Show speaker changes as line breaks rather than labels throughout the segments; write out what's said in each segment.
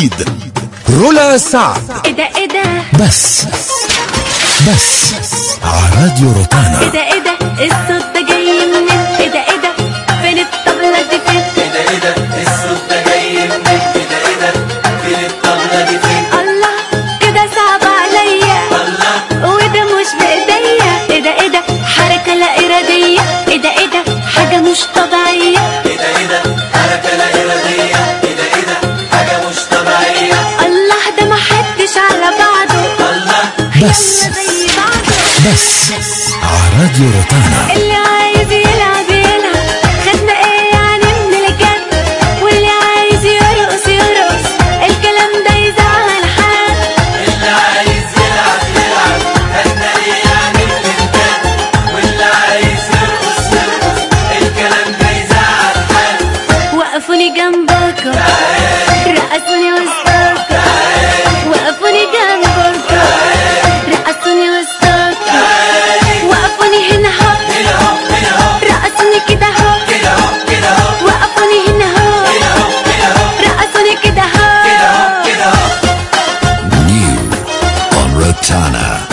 جديد رولا سعد
ايه ده ايه ده
بس بس على راديو روتانا
ايه ده ايه ده الصوت ده جاي منين ايه ده ايه ده فين الطبلة دي فين
ايه ده ايه ده الصوت ده جاي منين ايه ده ايه ده فين الطبلة دي فين
الله كده صعب عليا
الله
وده مش بايديا ايه ده ايه ده حركة لا ارادية ايه ده ايه ده حاجة مش طبيعية
ايه ده ايه ده حركة لا إرادية ايه ده ايه ده حاجة مش طبيعية
الله ده ما حدش على بعضه
الله
بس
يلا زي بعضه
بس على راديو روتانا
اللي عايز يلعب يلعب خدنا ايه يعني من الجد واللي عايز يرقص يرقص الكلام ده يزعل حد
اللي عايز يلعب يلعب خدنا ايه يعني من الجد واللي عايز يرقص يرقص الكلام ده يزعل حد
وقفوني جنبكم رقصوني وسطكم وقفوني جنبكم رقصوني وسطكم وقفوني هنا اهو
هنا اهو هنا اهو
رقصوني كده اهو
كده اهو كده اهو
وقفوني هنا اهو
هنا اهو هنا اهو
رقصوني كده
كده اهو
اهو
كده اهو
نيو اون روتانا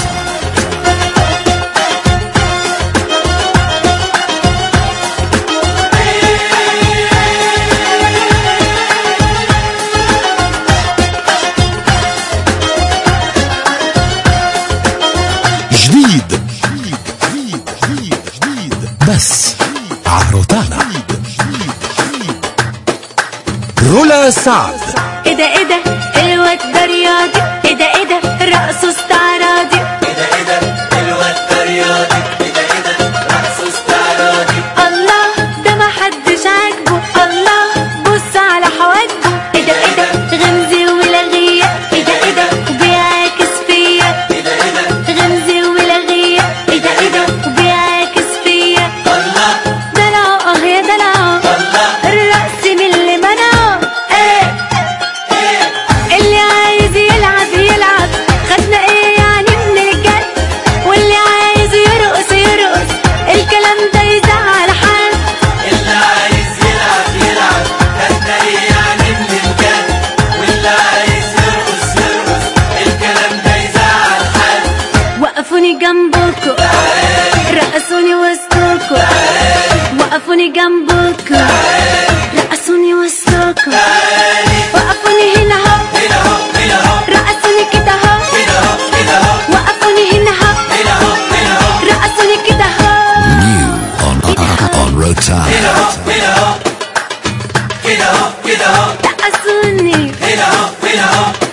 جديد بس على روتانا رولا سعد
ايه ده ايه ده الواد ده رياضي ايه ده ايه ده رقصه استعراضي
ايه ده ايه ده الواد ده رياضي ايه ده ايه ده رقص استعراضي
الله ده ما حدش عاجبه الله بص على حواجبه ايه ده ايه ده غمزي ولغيه ايه ده ايه ده وبيعاكس فيا
ايه ده ايه ده
غمزي ولغيه ايه ده ايه ده وبيعاكس فيا
الله
دلعه اه يا دلعه
الله
الرقص من اللي منعه ايه اللي عايز يلعب يلعب خدنا ايه يعني من الجد واللي عايز يرقص يرقص الكلام ده يزعل حد
اللي عايز يلعب يلعب خدنا ايه يعني من الجد واللي عايز يرقص يرقص الكلام ده يزعل حد
وقفوني جنبكم رقصوني وسطكم وقفوني جنبكم رقصوني وسطكم وقفوني هنا اهو
هنا اهو هنا اهو
رقصوني كده اهو
هنا اهو هنا اهو
وقفوني هنا اهو
هنا اهو هنا اهو
رقصوني كده اهو
نيو اون اون روتانا
هنا اهو هنا اهو كده اهو كده اهو
رقصوني
هنا اهو هنا اهو